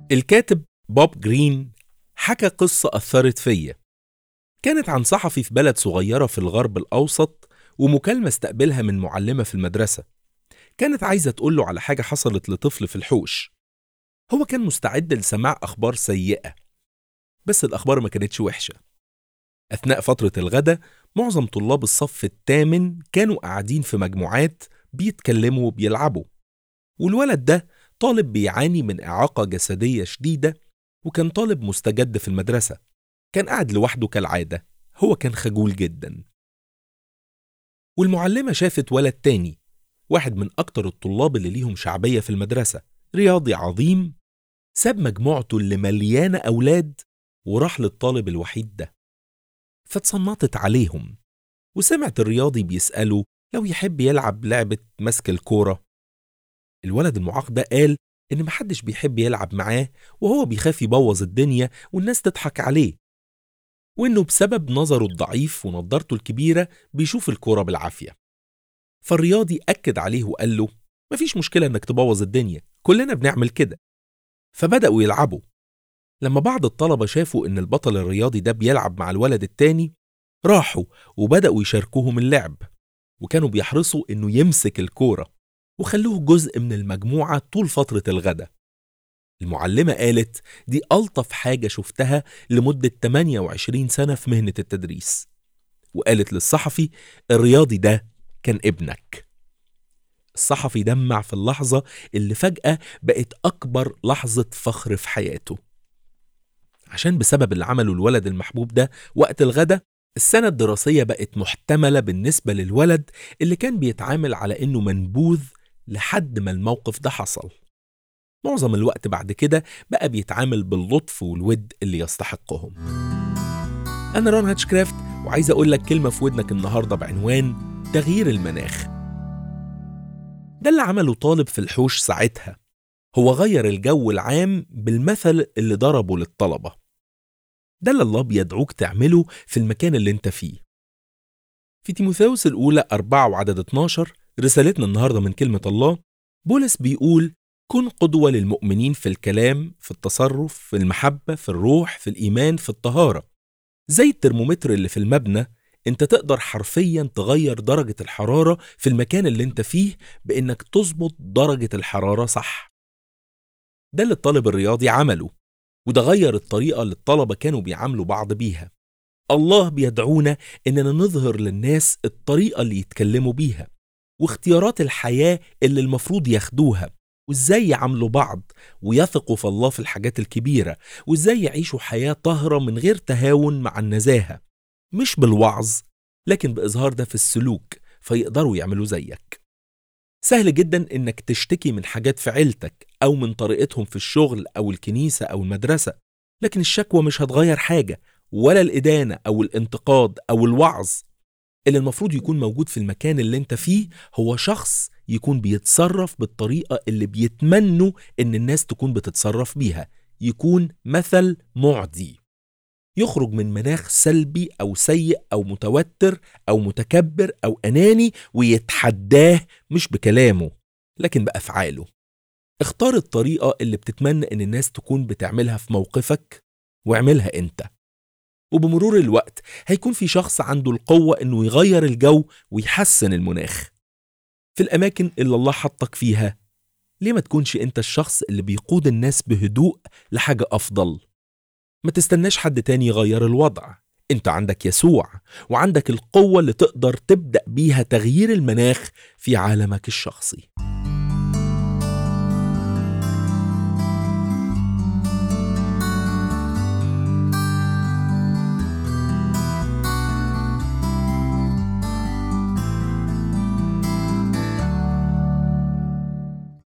الكاتب بوب جرين حكى قصة أثرت فيا كانت عن صحفي في بلد صغيرة في الغرب الأوسط ومكالمة استقبلها من معلمة في المدرسة كانت عايزة تقول له على حاجة حصلت لطفل في الحوش هو كان مستعد لسماع أخبار سيئة بس الأخبار ما كانتش وحشة أثناء فترة الغداء معظم طلاب الصف الثامن كانوا قاعدين في مجموعات بيتكلموا وبيلعبوا والولد ده طالب بيعاني من إعاقة جسدية شديدة وكان طالب مستجد في المدرسة كان قاعد لوحده كالعادة هو كان خجول جدا والمعلمة شافت ولد تاني واحد من أكتر الطلاب اللي ليهم شعبية في المدرسة رياضي عظيم ساب مجموعته اللي مليانة أولاد وراح للطالب الوحيد ده فاتصنطت عليهم وسمعت الرياضي بيسأله لو يحب يلعب لعبة مسك الكورة الولد المعاق ده قال إن محدش بيحب يلعب معاه وهو بيخاف يبوظ الدنيا والناس تضحك عليه وإنه بسبب نظره الضعيف ونضارته الكبيرة بيشوف الكورة بالعافية فالرياضي أكد عليه وقال له مفيش مشكلة إنك تبوظ الدنيا كلنا بنعمل كده فبدأوا يلعبوا لما بعض الطلبة شافوا إن البطل الرياضي ده بيلعب مع الولد التاني راحوا وبدأوا يشاركوهم اللعب وكانوا بيحرصوا إنه يمسك الكورة وخلوه جزء من المجموعة طول فترة الغداء المعلمة قالت دي ألطف حاجة شفتها لمدة 28 سنة في مهنة التدريس وقالت للصحفي الرياضي ده كان ابنك الصحفي دمع في اللحظة اللي فجأة بقت أكبر لحظة فخر في حياته عشان بسبب اللي عمله الولد المحبوب ده وقت الغدا السنة الدراسية بقت محتملة بالنسبة للولد اللي كان بيتعامل على إنه منبوذ لحد ما الموقف ده حصل معظم الوقت بعد كده بقى بيتعامل باللطف والود اللي يستحقهم أنا ران هاتشكرافت وعايز أقول لك كلمة في ودنك النهاردة بعنوان تغيير المناخ ده اللي عمله طالب في الحوش ساعتها هو غير الجو العام بالمثل اللي ضربه للطلبة ده اللي الله بيدعوك تعمله في المكان اللي انت فيه في تيموثاوس الأولى 4 وعدد 12 رسالتنا النهاردة من كلمة الله بولس بيقول كن قدوة للمؤمنين في الكلام في التصرف في المحبة في الروح في الإيمان في الطهارة زي الترمومتر اللي في المبنى انت تقدر حرفيا تغير درجة الحرارة في المكان اللي انت فيه بانك تظبط درجة الحرارة صح ده اللي الطالب الرياضي عمله وده غير الطريقة اللي الطلبة كانوا بيعاملوا بعض بيها الله بيدعونا اننا نظهر للناس الطريقة اللي يتكلموا بيها واختيارات الحياة اللي المفروض ياخدوها وازاي يعاملوا بعض ويثقوا في الله في الحاجات الكبيرة وازاي يعيشوا حياة طاهرة من غير تهاون مع النزاهة مش بالوعظ لكن بإظهار ده في السلوك فيقدروا يعملوا زيك سهل جدا انك تشتكي من حاجات في عيلتك او من طريقتهم في الشغل او الكنيسة او المدرسة لكن الشكوى مش هتغير حاجة ولا الإدانة أو الانتقاد أو الوعظ اللي المفروض يكون موجود في المكان اللي انت فيه هو شخص يكون بيتصرف بالطريقة اللي بيتمنوا ان الناس تكون بتتصرف بيها يكون مثل معدي يخرج من مناخ سلبي او سيء او متوتر او متكبر او اناني ويتحداه مش بكلامه لكن بافعاله اختار الطريقه اللي بتتمنى ان الناس تكون بتعملها في موقفك واعملها انت وبمرور الوقت هيكون في شخص عنده القوه انه يغير الجو ويحسن المناخ في الاماكن اللي الله حطك فيها ليه ما تكونش انت الشخص اللي بيقود الناس بهدوء لحاجه افضل ما تستناش حد تاني يغير الوضع انت عندك يسوع وعندك القوة اللي تقدر تبدأ بيها تغيير المناخ في عالمك الشخصي